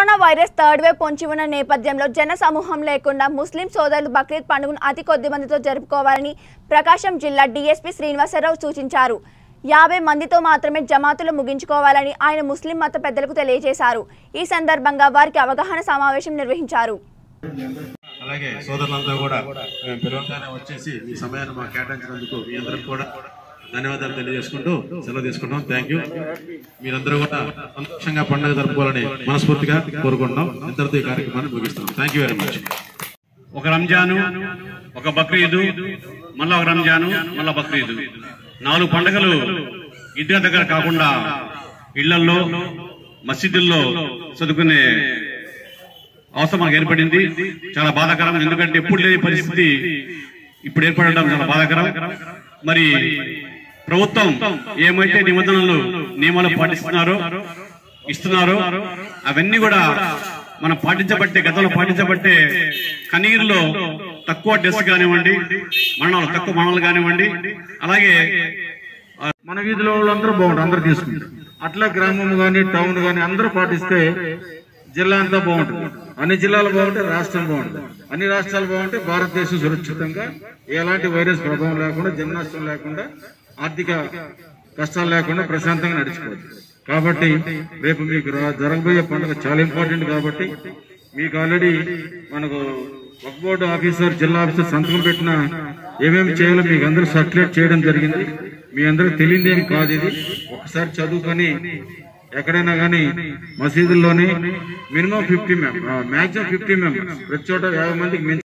corona virus third wave పొంచి ఉన్న నేపథ్యంలో జన సమూహం లేకుండా ముస్లిం సోదరులు బక్రీద్ పండుగను అతి కొద్ది మందితో జరుపుకోవాలని ప్రకాశం జిల్లా డీఎస్పీ శ్రీనివాసరావు సూచించారు యాభై మందితో మాత్రమే జమాతులు ముగించుకోవాలని ఆయన ముస్లిం మత పెద్దలకు తెలియజేశారు ఈ సందర్భంగా వారికి అవగాహన సమావేశం నిర్వహించారు అలాగే సోదరులందరూ కూడా మేము పిలవగానే వచ్చేసి మీ సమయాన్ని మాకు కేటాయించినందుకు మీ అందరికి కూడా ధన్యవాదాలు తెలియజేసుకుంటూ సెలవు తీసుకుంటాం థ్యాంక్ యూ మీరందరూ కూడా సంతోషంగా పండుగ జరుపుకోవాలని మనస్ఫూర్తిగా కోరుకుంటున్నాం ఇంతటితో ఈ కార్యక్రమాన్ని ముగిస్తున్నాం థ్యాంక్ యూ వెరీ మచ్ ఒక రంజాను ఒక బక్రీదు మళ్ళా ఒక రంజాను మళ్ళా బక్రీదు నాలుగు పండుగలు ఇంటి దగ్గర కాకుండా ఇళ్లలో మసీదుల్లో చదువుకునే అవసరం మనకు ఏర్పడింది చాలా బాధాకరం ఎందుకంటే ఎప్పుడు లేని పరిస్థితి ఇప్పుడు ఏర్పడడం చాలా బాధాకరం మరి ప్రభుత్వం ఏమైతే నిబంధనలు నియమాలు పాటిస్తున్నారో ఇస్తున్నారో అవన్నీ కూడా మనం పాటించబట్టే గతంలో పాటించబట్టే కనీరులో తక్కువ డెస్ కానివ్వండి మరణాలు తక్కువ మరణాలు కానివ్వండి అలాగే మన వీధిలో వాళ్ళందరూ బాగుంటారు అందరూ తీసుకుంటారు అట్లా గ్రామం గాని టౌన్ గాని అందరూ పాటిస్తే జిల్లా అంతా బాగుంటుంది అన్ని జిల్లాలు బాగుంటే రాష్ట్రం బాగుంటుంది అన్ని రాష్ట్రాలు బాగుంటే భారతదేశం సురక్షితంగా ఎలాంటి వైరస్ ప్రభావం లేకుండా జన నష్టం లేకుండా ఆర్థిక కష్టాలు లేకుండా ప్రశాంతంగా నడుచుకోవచ్చు కాబట్టి రేపు మీకు రా- జరగబోయే పండుగ చాలా ఇంపార్టెంట్ కాబట్టి మీకు ఆల్రెడీ మనకు ఒక బోర్డు ఆఫీసర్ జిల్లా ఆఫీసర్ సంతకం పెట్టిన ఏమేమి చేయాలో మీకు అందరూ సర్క్యులేట్ చేయడం జరిగింది మీ అందరికి తెలియదు ఏం కాదు ఇది ఒకసారి చదువుకొని ఎక్కడైనా కానీ మసీదుల్లోనే minimum fifty maximum fifty members ప్రతి చోట యాభై మందికి మించి